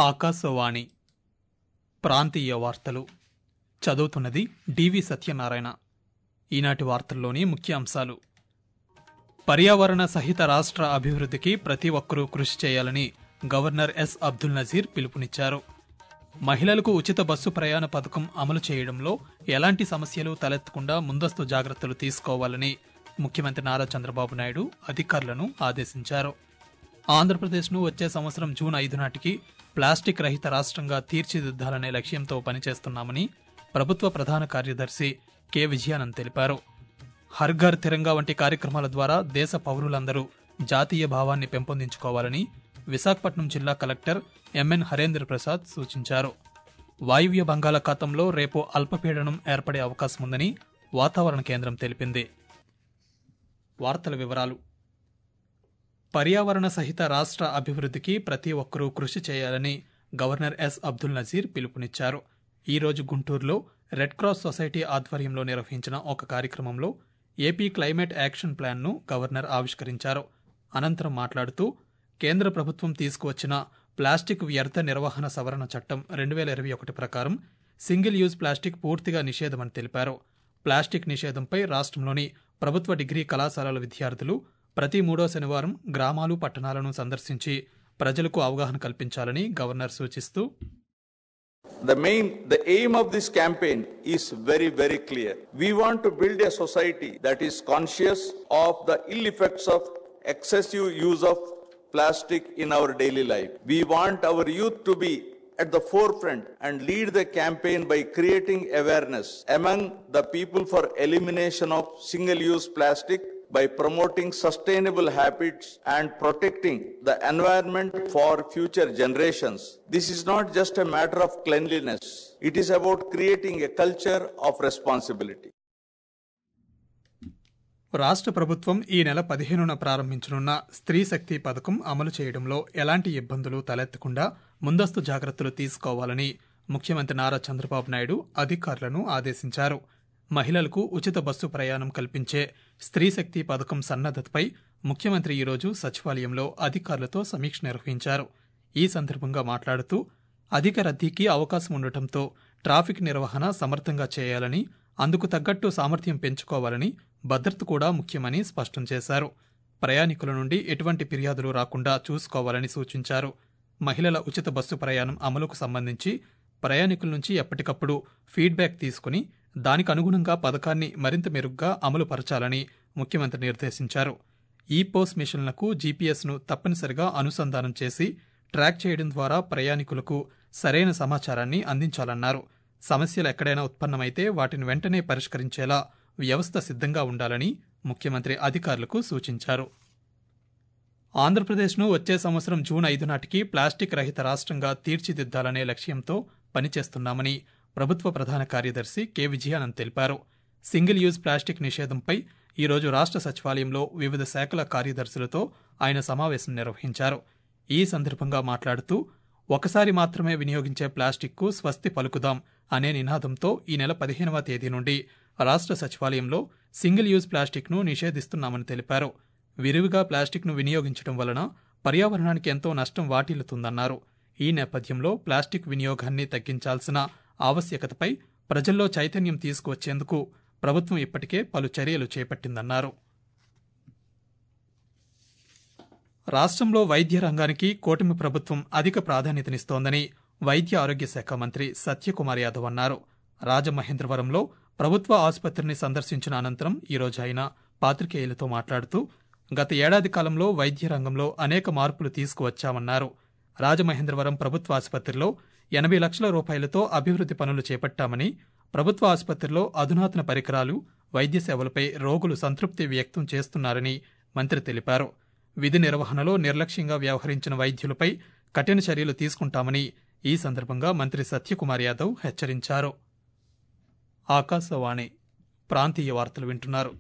ఆకాశవాణి ప్రాంతీయ వార్తలు చదువుతున్నది డివి సత్యనారాయణ ఈనాటి వార్తల్లోని ముఖ్య అంశాలు పర్యావరణ సహిత రాష్ట్ర అభివృద్ధికి ప్రతి ఒక్కరూ కృషి చేయాలని గవర్నర్ ఎస్ అబ్దుల్ నజీర్ పిలుపునిచ్చారు మహిళలకు ఉచిత బస్సు ప్రయాణ పథకం అమలు చేయడంలో ఎలాంటి సమస్యలు తలెత్తకుండా ముందస్తు జాగ్రత్తలు తీసుకోవాలని ముఖ్యమంత్రి నారా చంద్రబాబు నాయుడు అధికారులను ఆదేశించారు ఆంధ్రప్రదేశ్ను వచ్చే సంవత్సరం జూన్ ఐదు నాటికి ప్లాస్టిక్ రహిత రాష్ట్రంగా తీర్చిదిద్దాలనే లక్ష్యంతో పనిచేస్తున్నామని ప్రభుత్వ ప్రధాన కార్యదర్శి కె విజయానంద్ తెలిపారు హర్ ఘర్ తిరంగా వంటి కార్యక్రమాల ద్వారా దేశ పౌరులందరూ జాతీయ భావాన్ని పెంపొందించుకోవాలని విశాఖపట్నం జిల్లా కలెక్టర్ ఎంఎన్ హరేంద్ర ప్రసాద్ సూచించారు వాయువ్య బంగాళాఖాతంలో రేపు అల్పపీడనం ఏర్పడే అవకాశం ఉందని వాతావరణ కేంద్రం తెలిపింది వార్తల వివరాలు పర్యావరణ సహిత రాష్ట్ర అభివృద్ధికి ప్రతి ఒక్కరూ కృషి చేయాలని గవర్నర్ ఎస్ అబ్దుల్ నజీర్ పిలుపునిచ్చారు ఈ రోజు గుంటూరులో రెడ్ క్రాస్ సొసైటీ ఆధ్వర్యంలో నిర్వహించిన ఒక కార్యక్రమంలో ఏపీ క్లైమేట్ యాక్షన్ ప్లాన్ను గవర్నర్ ఆవిష్కరించారు అనంతరం మాట్లాడుతూ కేంద్ర ప్రభుత్వం తీసుకువచ్చిన ప్లాస్టిక్ వ్యర్థ నిర్వహణ సవరణ చట్టం రెండు వేల ఇరవై ఒకటి ప్రకారం సింగిల్ యూజ్ ప్లాస్టిక్ పూర్తిగా నిషేధమని తెలిపారు ప్లాస్టిక్ నిషేధంపై రాష్ట్రంలోని ప్రభుత్వ డిగ్రీ కళాశాలల విద్యార్థులు ప్రతి మూడో శనివారం గ్రామాలు పట్టణాలను సందర్శించి ప్రజలకు అవగాహన కల్పించాలని గవర్నర్ సూచిస్తూ The main, the aim of this campaign is very, very clear. We want to build a society that is conscious of the ill effects of excessive use of plastic in our daily life. We want our youth to be at the forefront and lead the campaign by creating awareness among the people for elimination of single-use plastic by promoting sustainable habits and protecting the environment for future generations. This is not just a matter of cleanliness, it is about creating a culture of responsibility. రాష్ట్ర ప్రభుత్వం ఈ నెల పదిహేనున ప్రారంభించనున్న స్త్రీ శక్తి పథకం అమలు చేయడంలో ఎలాంటి ఇబ్బందులు తలెత్తకుండా ముందస్తు జాగ్రత్తలు తీసుకోవాలని ముఖ్యమంత్రి నారా చంద్రబాబు నాయుడు అధికారులను ఆదేశించారు మహిళలకు ఉచిత బస్సు ప్రయాణం కల్పించే స్త్రీ శక్తి పథకం సన్నద్దతపై ముఖ్యమంత్రి ఈరోజు సచివాలయంలో అధికారులతో సమీక్ష నిర్వహించారు ఈ సందర్భంగా మాట్లాడుతూ అధిక రద్దీకి అవకాశం ఉండటంతో ట్రాఫిక్ నిర్వహణ సమర్థంగా చేయాలని అందుకు తగ్గట్టు సామర్థ్యం పెంచుకోవాలని భద్రత కూడా ముఖ్యమని స్పష్టం చేశారు ప్రయాణికుల నుండి ఎటువంటి ఫిర్యాదులు రాకుండా చూసుకోవాలని సూచించారు మహిళల ఉచిత బస్సు ప్రయాణం అమలుకు సంబంధించి ప్రయాణికుల నుంచి ఎప్పటికప్పుడు ఫీడ్బ్యాక్ తీసుకుని దానికి అనుగుణంగా పథకాన్ని మరింత మెరుగ్గా అమలు పరచాలని ముఖ్యమంత్రి నిర్దేశించారు ఈ పోస్ మిషన్లకు జీపీఎస్ను తప్పనిసరిగా అనుసంధానం చేసి ట్రాక్ చేయడం ద్వారా ప్రయాణికులకు సరైన సమాచారాన్ని అందించాలన్నారు సమస్యలు ఎక్కడైనా ఉత్పన్నమైతే వాటిని వెంటనే పరిష్కరించేలా వ్యవస్థ సిద్ధంగా ఉండాలని ముఖ్యమంత్రి అధికారులకు సూచించారు ఆంధ్రప్రదేశ్ను వచ్చే సంవత్సరం జూన్ ఐదు నాటికి ప్లాస్టిక్ రహిత రాష్ట్రంగా తీర్చిదిద్దాలనే లక్ష్యంతో పనిచేస్తున్నామని ప్రభుత్వ ప్రధాన కార్యదర్శి కె విజయానంద్ తెలిపారు సింగిల్ యూజ్ ప్లాస్టిక్ నిషేధంపై ఈరోజు రాష్ట్ర సచివాలయంలో వివిధ శాఖల కార్యదర్శులతో ఆయన సమావేశం నిర్వహించారు ఈ సందర్భంగా మాట్లాడుతూ ఒకసారి మాత్రమే వినియోగించే ప్లాస్టిక్కు స్వస్తి పలుకుదాం అనే నినాదంతో ఈ నెల పదిహేనవ తేదీ నుండి రాష్ట్ర సచివాలయంలో సింగిల్ యూజ్ ప్లాస్టిక్ను నిషేధిస్తున్నామని తెలిపారు విరివిగా ప్లాస్టిక్ను వినియోగించడం వలన పర్యావరణానికి ఎంతో నష్టం వాటిల్లుతుందన్నారు ఈ నేపథ్యంలో ప్లాస్టిక్ వినియోగాన్ని తగ్గించాల్సిన ఆవశ్యకతపై ప్రజల్లో చైతన్యం తీసుకువచ్చేందుకు ప్రభుత్వం ఇప్పటికే పలు చర్యలు చేపట్టిందన్నారు రాష్ట్రంలో వైద్య రంగానికి కూటమి ప్రభుత్వం అధిక ప్రాధాన్యతనిస్తోందని వైద్య ఆరోగ్య శాఖ మంత్రి సత్యకుమార్ యాదవ్ అన్నారు రాజమహేంద్రవరంలో ప్రభుత్వ ఆసుపత్రిని సందర్శించిన అనంతరం ఈరోజు ఆయన పాత్రికేయులతో మాట్లాడుతూ గత ఏడాది కాలంలో వైద్య రంగంలో అనేక మార్పులు తీసుకువచ్చామన్నారు రాజమహేంద్రవరం ప్రభుత్వ ఆసుపత్రిలో ఎనభై లక్షల రూపాయలతో అభివృద్ధి పనులు చేపట్టామని ప్రభుత్వ ఆసుపత్రిలో అధునాతన పరికరాలు వైద్య సేవలపై రోగులు సంతృప్తి వ్యక్తం చేస్తున్నారని మంత్రి తెలిపారు విధి నిర్వహణలో నిర్లక్ష్యంగా వ్యవహరించిన వైద్యులపై కఠిన చర్యలు తీసుకుంటామని ఈ సందర్భంగా మంత్రి సత్యకుమార్ యాదవ్ హెచ్చరించారు ఆకాశవాణి ప్రాంతీయ వార్తలు వింటున్నారు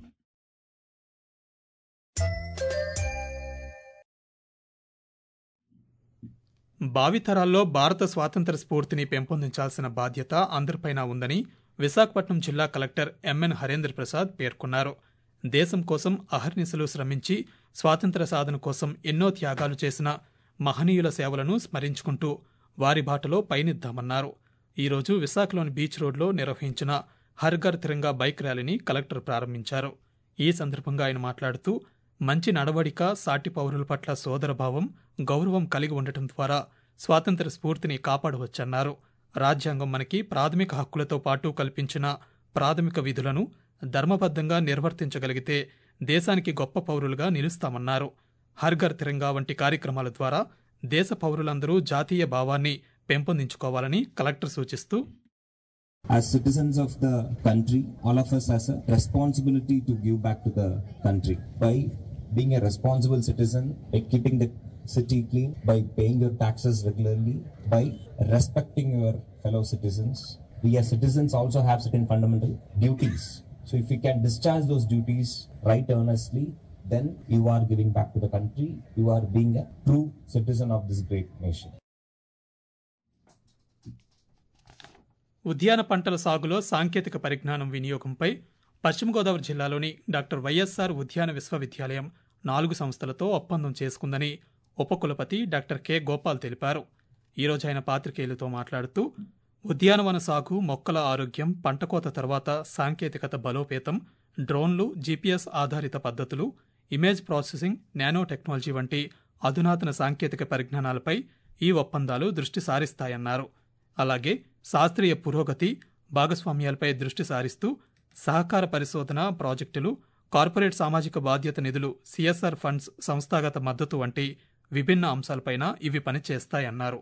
భావితరాల్లో భారత స్వాతంత్ర స్ఫూర్తిని పెంపొందించాల్సిన బాధ్యత అందరిపైన ఉందని విశాఖపట్నం జిల్లా కలెక్టర్ ఎంఎన్ హరేంద్ర ప్రసాద్ పేర్కొన్నారు దేశం కోసం అహర్నిశలు శ్రమించి స్వాతంత్ర సాధన కోసం ఎన్నో త్యాగాలు చేసిన మహనీయుల సేవలను స్మరించుకుంటూ వారి బాటలో పయనిద్దామన్నారు ఈరోజు విశాఖలోని బీచ్ రోడ్లో నిర్వహించిన హర్ ఘర్ తిరంగా బైక్ ర్యాలీని కలెక్టర్ ప్రారంభించారు ఈ సందర్భంగా ఆయన మాట్లాడుతూ మంచి నడవడిక సాటి పౌరుల పట్ల సోదరభావం గౌరవం కలిగి ఉండటం ద్వారా స్వాతంత్ర స్ఫూర్తిని కాపాడవచ్చన్నారు రాజ్యాంగం మనకి ప్రాథమిక హక్కులతో పాటు కల్పించిన ప్రాథమిక విధులను ధర్మబద్ధంగా నిర్వర్తించగలిగితే దేశానికి గొప్ప పౌరులుగా నిలుస్తామన్నారు హర్ఘర్ తిరంగా వంటి కార్యక్రమాల ద్వారా దేశ పౌరులందరూ జాతీయ భావాన్ని పెంపొందించుకోవాలని కలెక్టర్ సూచిస్తూ As citizens of the country, all of us has a responsibility to give back to the country by being a responsible citizen, by keeping the city clean, by paying your taxes regularly, by respecting your fellow citizens. We as citizens also have certain fundamental duties. So if we can discharge those duties right earnestly, then you are giving back to the country. You are being a true citizen of this great nation. ఉద్యాన పంటల సాగులో సాంకేతిక పరిజ్ఞానం వినియోగంపై పశ్చిమ గోదావరి జిల్లాలోని doctor YSR ఉద్యాన విశ్వవిద్యాలయం నాలుగు సంస్థలతో ఒప్పందం చేసుకుందని ఉపకులపతి డాక్టర్ కె గోపాల్ తెలిపారు ఈరోజు ఆయన పాత్రికేయులతో మాట్లాడుతూ ఉద్యానవన సాగు మొక్కల ఆరోగ్యం పంట కోత తర్వాత సాంకేతికత బలోపేతం డ్రోన్లు జీపీఎస్ ఆధారిత పద్ధతులు ఇమేజ్ ప్రాసెసింగ్ నానో టెక్నాలజీ వంటి అధునాతన సాంకేతిక పరిజ్ఞానాలపై ఈ ఒప్పందాలు దృష్టి సారిస్తాయన్నారు అలాగే శాస్త్రీయ పురోగతి భాగస్వామ్యాలపై దృష్టి సారిస్తూ సహకార పరిశోధన ప్రాజెక్టులు కార్పొరేట్ సామాజిక బాధ్యత నిధులు సిఎస్ఆర్ ఫండ్స్ సంస్థాగత మద్దతు వంటి విభిన్న అంశాలపైన ఇవి పనిచేస్తాయన్నారు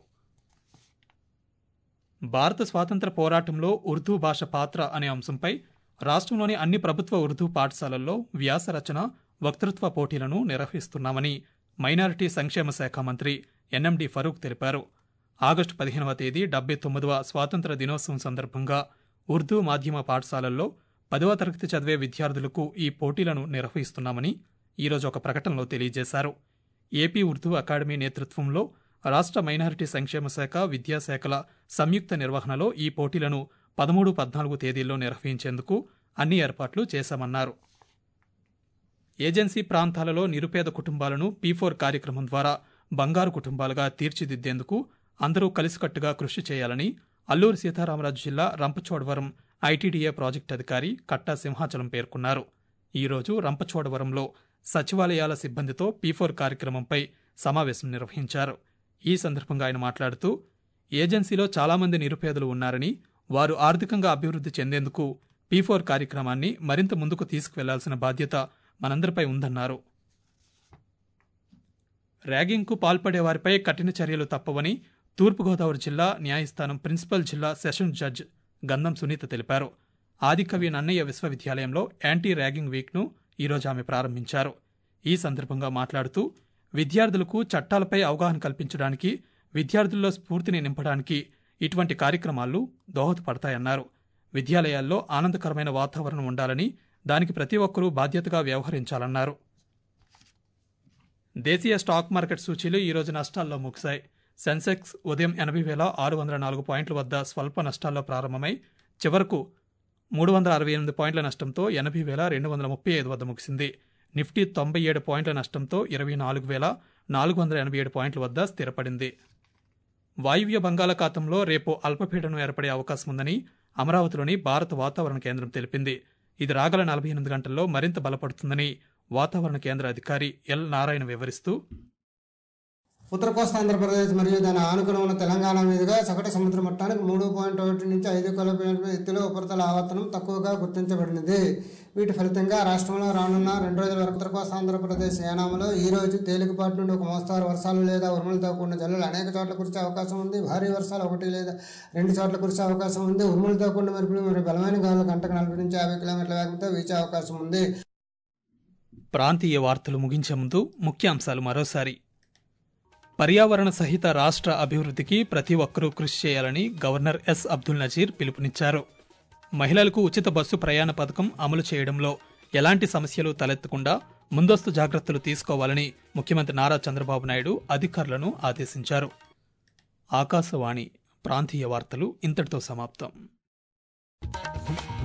భారత స్వాతంత్ర పోరాటంలో ఉర్దూ భాష పాత్ర అనే అంశంపై రాష్ట్రంలోని అన్ని ప్రభుత్వ ఉర్దూ పాఠశాలల్లో వ్యాస రచన వక్తృత్వ పోటీలను నిర్వహిస్తున్నామని మైనారిటీ సంక్షేమ శాఖ మంత్రి ఎన్ఎండి ఫరూక్ తెలిపారు ఆగస్టు పదిహేనవ తేదీ డెబ్బై తొమ్మిదవ స్వాతంత్ర దినోత్సవం సందర్భంగా ఉర్దూ మాధ్యమ పాఠశాలల్లో పదవ తరగతి చదివే విద్యార్థులకు ఈ పోటీలను నిర్వహిస్తున్నామని ఈరోజు ఒక ప్రకటనలో తెలియజేశారు ఏపీ ఉర్దూ అకాడమీ నేతృత్వంలో రాష్ట్ర మైనారిటీ సంక్షేమ శాఖ విద్యాశాఖల సంయుక్త నిర్వహణలో ఈ పోటీలను పదమూడు పద్నాలుగు తేదీల్లో నిర్వహించేందుకు అన్ని ఏర్పాట్లు చేశామన్నారు ఏజెన్సీ ప్రాంతాలలో నిరుపేద కుటుంబాలను పీ ఫోర్ కార్యక్రమం ద్వారా బంగారు కుటుంబాలుగా తీర్చిదిద్దేందుకు అందరూ కలిసికట్టుగా కృషి చేయాలని అల్లూరు సీతారామరాజు జిల్లా రంపచోడవరం ఐటీడీఏ ప్రాజెక్టు అధికారి కట్టా సింహాచలం పేర్కొన్నారు ఈరోజు రంపచోడవరంలో సచివాలయాల సిబ్బందితో పీ ఫోర్ కార్యక్రమంపై సమావేశం నిర్వహించారు ఈ సందర్భంగా ఆయన మాట్లాడుతూ ఏజెన్సీలో చాలామంది నిరుపేదలు ఉన్నారని వారు ఆర్థికంగా అభివృద్ధి చెందేందుకు పీ ఫోర్ కార్యక్రమాన్ని మరింత ముందుకు తీసుకువెళ్లాల్సిన బాధ్యత మనందరిపై ఉందన్నారు ర్యాగింగ్కు పాల్పడే వారిపై కఠిన చర్యలు తప్పవని తూర్పుగోదావరి జిల్లా న్యాయస్థానం ప్రిన్సిపల్ జిల్లా సెషన్ జడ్జ్ గంధం సునీత తెలిపారు ఆదికవి నన్నయ్య విశ్వవిద్యాలయంలో యాంటీ ర్యాగింగ్ వీక్ను ఈరోజు ఆమె ప్రారంభించారు ఈ సందర్భంగా మాట్లాడుతూ విద్యార్థులకు చట్టాలపై అవగాహన కల్పించడానికి విద్యార్థుల్లో స్ఫూర్తిని నింపడానికి ఇటువంటి కార్యక్రమాలు దోహదపడతాయన్నారు విద్యాలయాల్లో ఆనందకరమైన వాతావరణం ఉండాలని దానికి ప్రతి ఒక్కరూ బాధ్యతగా వ్యవహరించాలన్నారు దేశీయ స్టాక్ మార్కెట్ సూచీలు ఈరోజు నష్టాల్లో ముగిశాయి సెన్సెక్స్ ఉదయం ఎనభై వేల ఆరు వందల నాలుగు పాయింట్ల వద్ద స్వల్ప నష్టాల్లో ప్రారంభమై చివరకు మూడు వందల అరవై ఎనిమిది పాయింట్ల నష్టంతో ఎనభై వేల రెండు వందల ముప్పై ఐదు వద్ద ముగిసింది నిఫ్టీ తొంభై ఏడు పాయింట్ల నష్టంతో ఇరవై నాలుగు వేల నాలుగు వందల ఎనభై ఏడు పాయింట్ల వద్ద స్థిరపడింది వాయువ్య బంగాళాఖాతంలో రేపు అల్పపీడనం ఏర్పడే అవకాశం ఉందని అమరావతిలోని భారత వాతావరణ కేంద్రం తెలిపింది ఇది రాగల నలభై ఎనిమిది గంటల్లో మరింత బలపడుతుందని వాతావరణ కేంద్ర అధికారి ఎల్ నారాయణ వివరిస్తూ ఉత్తర కోస్తా ఆంధ్రప్రదేశ్ మరియు దాని ఆనుకుని ఉన్న తెలంగాణ మీదుగా సగటు సముద్ర మట్టానికి మూడు పాయింట్ ఒకటి నుంచి ఐదు కిలోమీటర్ల ఎత్తులో ఉపరితల ఆవర్తనం తక్కువగా గుర్తించబడినది వీటి ఫలితంగా రాష్ట్రంలో రానున్న రెండు రోజుల వరకు ఉత్తర కోస్తా ఆంధ్రప్రదేశ్ యానాములో ఈ రోజు తేలికపాటి నుండి ఒక మోస్తారు వర్షాలు లేదా ఉరుములతో కూడిన జల్లులు అనేక చోట్ల కురిసే అవకాశం ఉంది భారీ వర్షాలు ఒకటి లేదా రెండు చోట్ల కురిసే అవకాశం ఉంది ఉరుములతో కూడిన మెరుపులు మరియు బలమైన గాలులు గంటకు నలభై నుంచి యాభై కిలోమీటర్ల వేగంతో వీచే అవకాశం ఉంది ప్రాంతీయ వార్తలు ముగించే ముందు ముఖ్యాంశాలు మరోసారి పర్యావరణ సహిత రాష్ట్ర అభివృద్ధికి ప్రతి ఒక్కరూ కృషి చేయాలని గవర్నర్ ఎస్ అబ్దుల్ నజీర్ పిలుపునిచ్చారు మహిళలకు ఉచిత బస్సు ప్రయాణ పథకం అమలు చేయడంలో ఎలాంటి సమస్యలు తలెత్తకుండా ముందస్తు జాగ్రత్తలు తీసుకోవాలని ముఖ్యమంత్రి నారా చంద్రబాబు నాయుడు అధికారులను ఆదేశించారు ఆకాశవాణి ప్రాంతీయ వార్తలు ఇంతటితో సమాప్తం